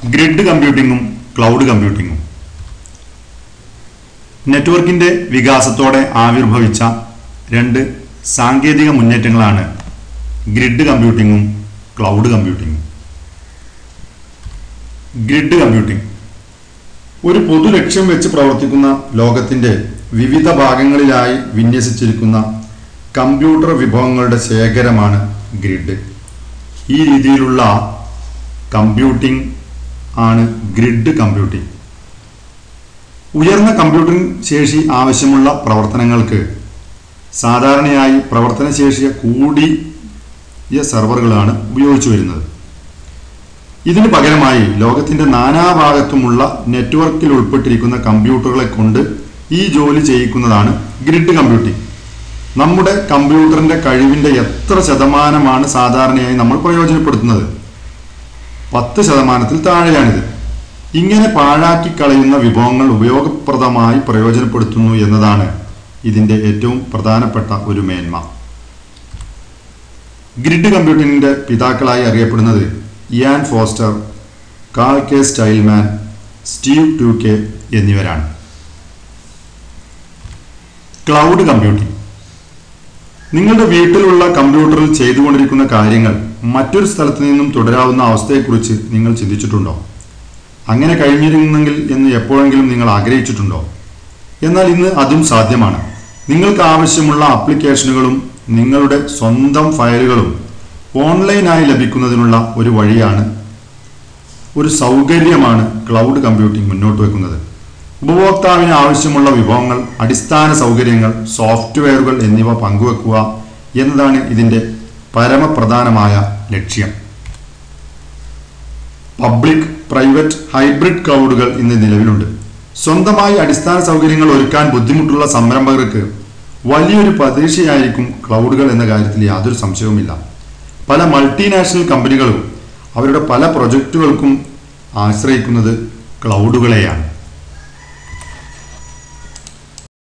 grid കമ്പ്യൂട്ടിങ്ങും cloud കമ്പ്യൂട്ടിങ്ങും നെറ്റ്വർക്കിന്റെ വികാസത്തോടെ ആവിർഭവിച്ച രണ്ട് സാങ്കേതിക മുന്നേറ്റങ്ങളാണ് ഗ്രിഡ് കമ്പ്യൂട്ടിങ്ങും ക്ലൗഡ് കമ്പ്യൂട്ടിങ്ങും ഗ്രിഡ് കമ്പ്യൂട്ടിംഗ് ഒരു പൊതു ലക്ഷ്യം വെച്ച് പ്രവർത്തിക്കുന്ന ലോകത്തിന്റെ വിവിധ ഭാഗങ്ങളിലായി വിന്യസിച്ചിരിക്കുന്ന കമ്പ്യൂട്ടർ വിഭവങ്ങളുടെ ശേഖരമാണ് ഗ്രിഡ് ഈ രീതിയിലുള്ള കമ്പ്യൂട്ടിംഗ് ആണ് ഗ്രിഡ് കമ്പ്യൂട്ടിംഗ് ഉയർന്ന കമ്പ്യൂട്ടിംഗ് ശേഷി ആവശ്യമുള്ള പ്രവർത്തനങ്ങൾക്ക് സാധാരണയായി പ്രവർത്തനശേഷി കൂടിയ സെർവറുകളാണ് ഉപയോഗിച്ചു വരുന്നത് ഇതിന് പകരമായി ലോകത്തിന്റെ നാനാഭാഗത്തുമുള്ള നെറ്റ്വർക്കിൽ ഉൾപ്പെട്ടിരിക്കുന്ന കമ്പ്യൂട്ടറുകളെ കൊണ്ട് ഈ ജോലി ചെയ്യിക്കുന്നതാണ് ഗ്രിഡ് കമ്പ്യൂട്ടിംഗ് നമ്മുടെ കമ്പ്യൂട്ടറിന്റെ കഴിവിന്റെ എത്ര ശതമാനമാണ് സാധാരണയായി നമ്മൾ പ്രയോജനപ്പെടുത്തുന്നത് പത്ത് ശതമാനത്തിൽ താഴെയാണിത് ഇങ്ങനെ പാഴാക്കി കളയുന്ന വിഭവങ്ങൾ ഉപയോഗപ്രദമായി പ്രയോജനപ്പെടുത്തുന്നു എന്നതാണ് ഇതിന്റെ ഏറ്റവും പ്രധാനപ്പെട്ട ഒരു മേന്മ ഗ്രിഡ് കമ്പ്യൂട്ടിങ്ങിന്റെ പിതാക്കളായി അറിയപ്പെടുന്നത് Ian Foster Carl Kesselman Steve Tuecke എന്നിവരാണ് ക്ലൗഡ് കമ്പ്യൂട്ടിംഗ് നിങ്ങളുടെ വീട്ടിലുള്ള കമ്പ്യൂട്ടറിൽ ചെയ്തുകൊണ്ടിരിക്കുന്ന കാര്യങ്ങൾ മറ്റൊരു സ്ഥലത്ത് നിന്നും തുടരാവുന്ന അവസ്ഥയെക്കുറിച്ച് നിങ്ങൾ ചിന്തിച്ചിട്ടുണ്ടോ അങ്ങനെ കഴിഞ്ഞിരുന്നെങ്കിൽ എന്ന് എപ്പോഴെങ്കിലും നിങ്ങൾ ആഗ്രഹിച്ചിട്ടുണ്ടോ എന്നാൽ ഇന്ന് അതും സാധ്യമാണ് നിങ്ങൾക്ക് ആവശ്യമുള്ള ആപ്ലിക്കേഷനുകളും നിങ്ങളുടെ സ്വന്തം ഫയലുകളും ഓൺലൈനായി ലഭിക്കുന്നതിനുള്ള ഒരു വഴിയാണ് ഒരു സൗകര്യമാണ് ക്ലൗഡ് കമ്പ്യൂട്ടിംഗ് മുന്നോട്ട് വെക്കുന്നത് ഉപഭോക്താവിന് ആവശ്യമുള്ള വിഭവങ്ങൾ അടിസ്ഥാന സൗകര്യങ്ങൾ സോഫ്റ്റ്വെയറുകൾ എന്നിവ പങ്കുവെക്കുക എന്നതാണ് ഇതിൻ്റെ പരമപ്രധാനമായ ലക്ഷ്യം പബ്ലിക് പ്രൈവറ്റ് ഹൈബ്രിഡ് ക്ലൗഡുകൾ ഇന്ന് നിലവിലുണ്ട് സ്വന്തമായി അടിസ്ഥാന സൗകര്യങ്ങൾ ഒരുക്കാൻ ബുദ്ധിമുട്ടുള്ള സംരംഭകർക്ക് വലിയൊരു പ്രതീക്ഷയായിരിക്കും ക്ലൗഡുകൾ എന്ന കാര്യത്തിൽ യാതൊരു സംശയവുമില്ല പല മൾട്ടിനാഷണൽ കമ്പനികളും അവരുടെ പല പ്രൊജക്റ്റുകൾക്കും ആശ്രയിക്കുന്നത് ക്ലൗഡുകളെയാണ്